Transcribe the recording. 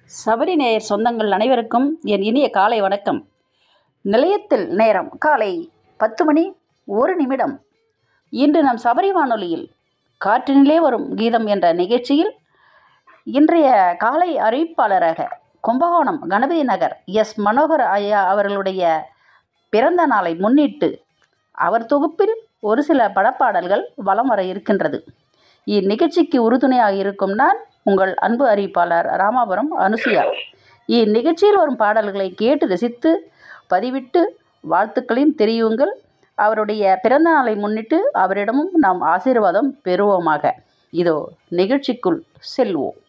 சபரி நேயர் சொந்தங்கள் அனைவருக்கும் என் இனிய காலை வணக்கம் நிலையத்தில் நேரம் காலை பத்து மணி ஒரு நிமிடம் இன்று நம் சபரி வானொலியில் காற்றினிலே வரும் கீதம் என்ற நிகழ்ச்சியில் இன்றைய காலை அறிவிப்பாளராக கும்பகோணம் கணபதி நகர் எஸ் மனோகர் ஐயா அவர்களுடைய பிறந்த நாளை முன்னிட்டு அவர் தொகுப்பில் ஒரு சில படப்பாடல்கள் வலம் வர இருக்கின்றது இந்நிகழ்ச்சிக்கு உறுதுணையாக இருக்கும் நான் உங்கள் அன்பு அறிவிப்பாளர் ராமாபுரம் அனுசுயா இந்நிகழ்ச்சியில் வரும் பாடல்களை கேட்டு ரசித்து பதிவிட்டு வாழ்த்துக்களையும் தெரியுங்கள் அவருடைய பிறந்த நாளை முன்னிட்டு அவரிடமும் நாம் ஆசீர்வாதம் பெறுவோமாக இதோ நிகழ்ச்சிக்குள் செல்வோம்